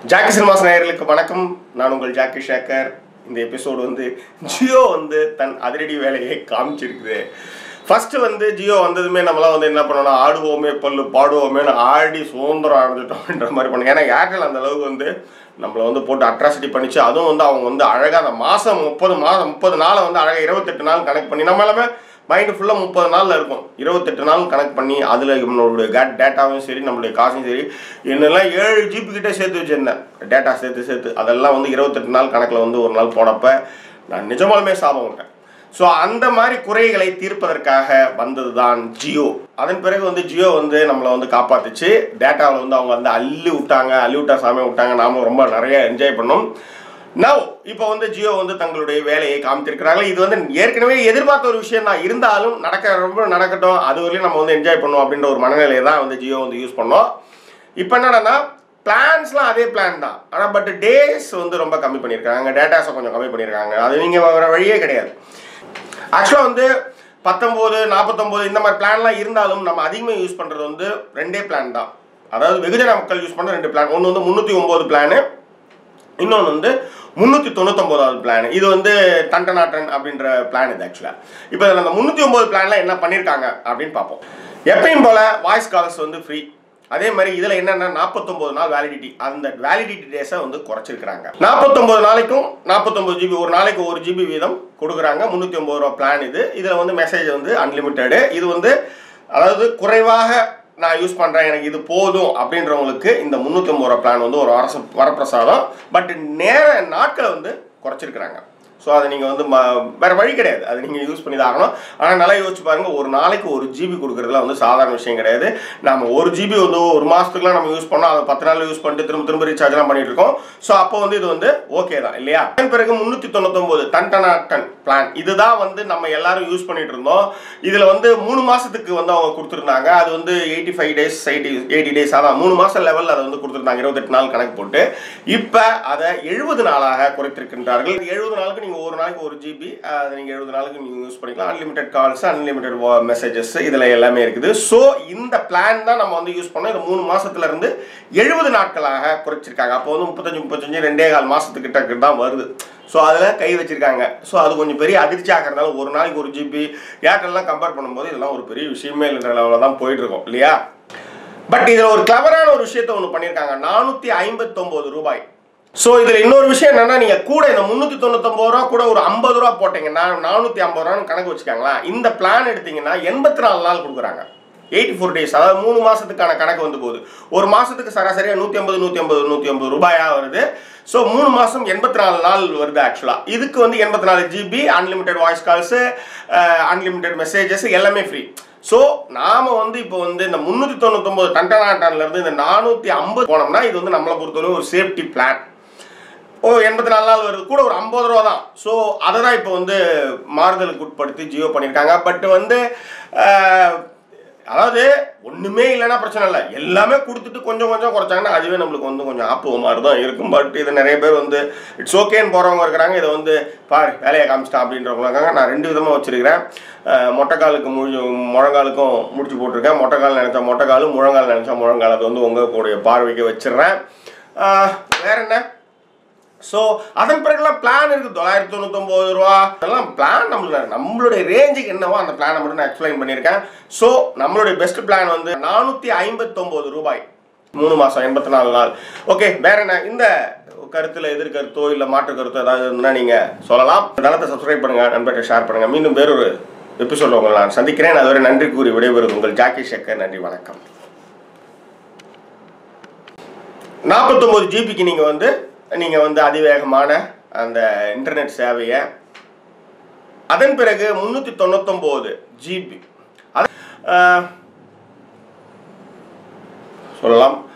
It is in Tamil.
ஜாக்கி சினிமாஸ் நேயர்களுக்கு வணக்கம் நான் உங்கள் ஜாக்கி ஷேக்கர் இந்த எபிசோடு வந்து ஜியோ வந்து தன் அதிரடி வேலையை காமிச்சிருக்குது ஃபர்ஸ்ட் வந்து ஜியோ வந்ததுமே நம்மளாம் வந்து என்ன பண்ணோம்னா ஆடுவோமே பல்லு பாடுவோமேனு ஆடி சுதந்திரம் அடைஞ்சிட்டோம்ன்ற மாதிரி பண்ணுங்க ஏன்னா ஏர்டெல் அந்த அளவுக்கு வந்து நம்மளை வந்து போட்டு அட்ராசிட்டி பண்ணிச்சு அதுவும் வந்து அவங்க வந்து அழகாக அந்த மாதம் முப்பது மாதம் முப்பது நாளை வந்து அழகாக இருபத்தெட்டு நாள் கனெக்ட் பண்ணி நம்ம எல்லாமே மைண்டு ஃபுல்லாக முப்பது நாளில் இருக்கும் இருபத்தெட்டு நாள் கனெக்ட் பண்ணி அதில் நம்மளுடைய கேட் டேட்டாவும் சரி நம்மளுடைய காசும் சரி என்னெல்லாம் ஏழு ஜிபி கிட்டே சேர்த்து வச்சுருந்தேன் டேட்டா சேர்த்து சேர்த்து அதெல்லாம் வந்து இருபத்தெட்டு நாள் கணக்கில் வந்து ஒரு நாள் போனப்ப நான் நிஜமாலுமே சாபம் விட்டேன் ஸோ அந்த மாதிரி குறைகளை தீர்ப்பதற்காக வந்தது தான் ஜியோ அதன் பிறகு வந்து ஜியோ வந்து நம்மளை வந்து காப்பாத்துச்சு டேட்டாவில் வந்து அவங்க வந்து அள்ளி விட்டாங்க அள்ளி விட்டா சாமி விட்டாங்க நாமளும் ரொம்ப நிறைய என்ஜாய் பண்ணோம் நவ் இப்போ வந்து ஜியோ வந்து தங்களுடைய வேலையை காமித்திருக்கிறார்கள் இது வந்து ஏற்கனவே எதிர்பார்த்த ஒரு விஷயம் தான் இருந்தாலும் நடக்க ரொம்ப நடக்கட்டும் அது வரையும் நம்ம வந்து என்ஜாய் பண்ணுவோம் அப்படின்ற ஒரு மனநிலையை தான் வந்து ஜியோ வந்து யூஸ் பண்ணோம் இப்போ என்னன்னா பிளான்ஸ்லாம் அதே பிளான் தான் ஆனால் பட் டேஸ் வந்து ரொம்ப கம்மி பண்ணியிருக்காங்க டேட்டாஸை கொஞ்சம் கம்மி பண்ணியிருக்காங்க அது நீங்கள் வேறு வழியே கிடையாது ஆக்சுவலாக வந்து பத்தொம்போது நாற்பத்தொம்போது இந்த மாதிரி பிளான்லாம் இருந்தாலும் நம்ம அதிகமாக யூஸ் பண்ணுறது வந்து ரெண்டே பிளான் தான் அதாவது வெகுஜன மக்கள் யூஸ் பண்ணுற ரெண்டு பிளான் ஒன்று வந்து முந்நூற்றி ஒம்பது பிளானு இன்னொன்று வந்து முந்நூற்றி தொண்ணூத்தொம்போதாவது பிளான் இது வந்து தண்டநாட்டன் அப்படின்ற பிளான் இது ஆக்சுவலாக இப்போ இதில் அந்த முந்நூற்றி ஒம்பது பிளான்லாம் என்ன பண்ணியிருக்காங்க அப்படின்னு பார்ப்போம் எப்பயும் போல் வாய்ஸ் கால்ஸ் வந்து ஃப்ரீ அதே மாதிரி இதில் என்னென்னா நாற்பத்தொம்பது நாள் வேலிடிட்டி அந்த வேலிடிட்டி டேஸை வந்து குறைச்சிருக்கிறாங்க நாற்பத்தொம்பது நாளைக்கும் நாற்பத்தொம்பது ஜிபி ஒரு நாளைக்கு ஒரு ஜிபி வீதம் கொடுக்குறாங்க முந்நூற்றி ஒம்பது ரூபா பிளான் இது இதில் வந்து மெசேஜ் வந்து அன்லிமிட்டெடு இது வந்து அதாவது குறைவாக நான் யூஸ் பண்ணுறேன் எனக்கு இது போதும் அப்படின்றவங்களுக்கு இந்த முந்நூற்றி ஐம்பது ரூபா பிளான் வந்து ஒரு அரசு வரப்பிரசாதம் பட் நேர நாட்களை வந்து குறைச்சிருக்கிறாங்க ஸோ அதை நீங்கள் வந்து ம வேறு வழி கிடையாது அது நீங்கள் யூஸ் பண்ணி தான் ஆகணும் ஆனால் நல்லா யோசிச்சு பாருங்கள் ஒரு நாளைக்கு ஒரு ஜிபி கொடுக்குறதுலாம் வந்து சாதாரண விஷயம் கிடையாது நம்ம ஒரு ஜிபி வந்து ஒரு மாதத்துக்குலாம் நம்ம யூஸ் பண்ணோம் அதை பத்து நாள் யூஸ் பண்ணிட்டு திரும்ப திரும்ப ரீசார்ஜ்லாம் பண்ணிட்டு இருக்கோம் ஸோ அப்போ வந்து இது வந்து ஓகே தான் இல்லையா அதன் பிறகு முந்நூற்றி தொண்ணூத்தொம்பது டன் டனா டன் பிளான் இதுதான் வந்து நம்ம எல்லாரும் யூஸ் பண்ணிட்டு இருந்தோம் இதில் வந்து மூணு மாதத்துக்கு வந்து அவங்க கொடுத்துருந்தாங்க அது வந்து eighty five days eighty eighty days அதான் மூணு மாதம் லெவலில் அதை வந்து கொடுத்துருந்தாங்க இருபத்தெட்டு நாள் கணக்கு போட்டு இப்போ அதை எழுபது நாளாக குறைத்திருக்கின்றார்கள் எழுபது நாளுக்கு நீங்கள் ஒரு நாளைக்கு ஒரு ஜிபி அதை நீங்கள் எழுபது நாளுக்கு நீங்கள் யூஸ் பண்ணிக்கலாம் அன்லிமிட்டெட் கால்ஸ் அன்லிமிட்டெட் மெசேஜஸ் இதில் எல்லாமே இருக்குது ஸோ இந்த பிளான் தான் நம்ம வந்து யூஸ் பண்ணோம் இது மூணு மாசத்துல இருந்து எழுபது நாட்களாக குறைச்சிருக்காங்க அப்போ வந்து முப்பத்தஞ்சு முப்பத்தஞ்சு ரெண்டே கால் மாதத்துக்கிட்ட தான் வருது ஸோ அதில் கை வச்சிருக்காங்க ஸோ அது கொஞ்சம் பெரிய அதிர்ச்சியாக இருந்தாலும் ஒரு நாளைக்கு ஒரு ஜிபி ஏர்டெல்லாம் கம்பேர் பண்ணும்போது இதெல்லாம் ஒரு பெரிய விஷயமே இல்லைன்ற லெவலில் தான் போயிட்டு இருக்கோம் இல்லையா பட் இதில் ஒரு கிளவரான ஒரு விஷயத்த ஒன்று பண்ணியிருக்காங்க நானூற்றி ஐம்பத்தொம்போது ரூபாய் ஸோ இதில் இன்னொரு விஷயம் என்னன்னா நீங்கள் கூட இந்த முந்நூற்றி தொண்ணூத்தொம்பது ரூபா கூட ஒரு ஐம்பது ரூபா போட்டீங்கன்னா நானூற்றி ஐம்பது ரூபான்னு கணக்கு வச்சுக்காங்களா இந்த பிளான் எடுத்தீங்கன்னா எண்பத்தி நாலு நாள் கொடுக்குறாங்க எயிட்டி ஃபோர் டேஸ் அதாவது மூணு மாதத்துக்கான கணக்கு வந்து போகுது ஒரு மாதத்துக்கு சராசரியாக நூற்றி ஐம்பது நூற்றி ஐம்பது நூற்றி ஐம்பது ரூபாயாக வருது ஸோ மூணு மாதம் எண்பத்தி நாலு நாள் வருது ஆக்சுவலாக இதுக்கு வந்து எண்பத்தி நாலு GB unlimited voice calls unlimited messages எல்லாமே ஃப்ரீ ஸோ நாம் வந்து இப்போ வந்து இந்த முந்நூற்றி தொண்ணூத்தொம்பது டன்டனாட்டான்லேருந்து இந்த நானூற்றி ஐம்பது போனோம்னா இது வந்து நம்மளை பொறுத்தவரை ஒரு சேஃப்டி பிளான் ஓ எண்பத்தி நாலு நாள் வருது கூட ஒரு ஐம்பது ரூபா தான் ஸோ அதை தான் இப்போ வந்து மாறுதலுக்கு உட்படுத்தி ஜியோ பண்ணியிருக்காங்க பட் வந்து அஹ், அதாவது ஒன்றுமே இல்லைன்னா பிரச்சனை இல்லை எல்லாமே கொடுத்துட்டு கொஞ்சம் கொஞ்சம் குறைச்சாங்கன்னா அதுவே நம்மளுக்கு வந்து கொஞ்சம் ஆப்பு மாதிரி தான் இருக்கும் பட் இது நிறைய பேர் வந்து இட்ஸ் ஓகேன்னு போகிறவங்க இருக்கிறாங்க இதை வந்து பாரு வேலையை காமிச்சிட்டான் அப்படின்றவங்க இருக்காங்க நான் ரெண்டு விதமாக வச்சுருக்கிறேன் மொட்டைக்காலுக்கு முழு முழங்காலுக்கும் முடிச்சு போட்டிருக்கேன் மொட்டைக்கால் நினச்சா மொட்டைக்கால் முழங்கால் நினச்சா முழங்கால் அது வந்து உங்கள் கூடிய பார்வைக்கு வச்சிடுறேன் அஹ், வேற என்ன ஸோ அதன் பிறகுலாம் பிளான் இருக்குது தொள்ளாயிரத்தி தொண்ணூத்தொம்பது ரூபா அதெல்லாம் பிளான் நம்மளோட நம்மளுடைய ரேஞ்சுக்கு என்னவோ அந்த பிளானை மட்டும் நான் எக்ஸ்பிளைன் பண்ணியிருக்கேன் ஸோ நம்மளுடைய பெஸ்ட் பிளான் வந்து நானூற்றி ஐம்பத்தொம்போது ரூபாய் மூணு மாதம் எண்பத்தி நாலு நாள் ஓகே வேற என்ன இந்த கருத்தில் எதிர்கருத்தோ இல்லை மாற்று கருத்தோ ஏதாவது இருந்தால் நீங்கள் சொல்லலாம் தளத்தை சப்ஸ்கிரைப் பண்ணுங்கள் நண்பர்கிட்ட ஷேர் பண்ணுங்கள் மீண்டும் வேறொரு எபிசோட உங்களை நான் சந்திக்கிறேன் அதுவரை நன்றி கூறி விடைபெறுவது உங்கள் ஜாக்கி ஷேக்கர் நன்றி வணக்கம் நாற்பத்தொம்போது ஜிபிக்கு நீங்கள் வந்து நீங்கள் வந்து அதிவேகமான அந்த இன்டர்நெட் சேவையை அதன் பிறகு முந்நூற்றி தொண்ணூத்தொம்போது ஜிபி அது ஆஹ், சொல்லலாம்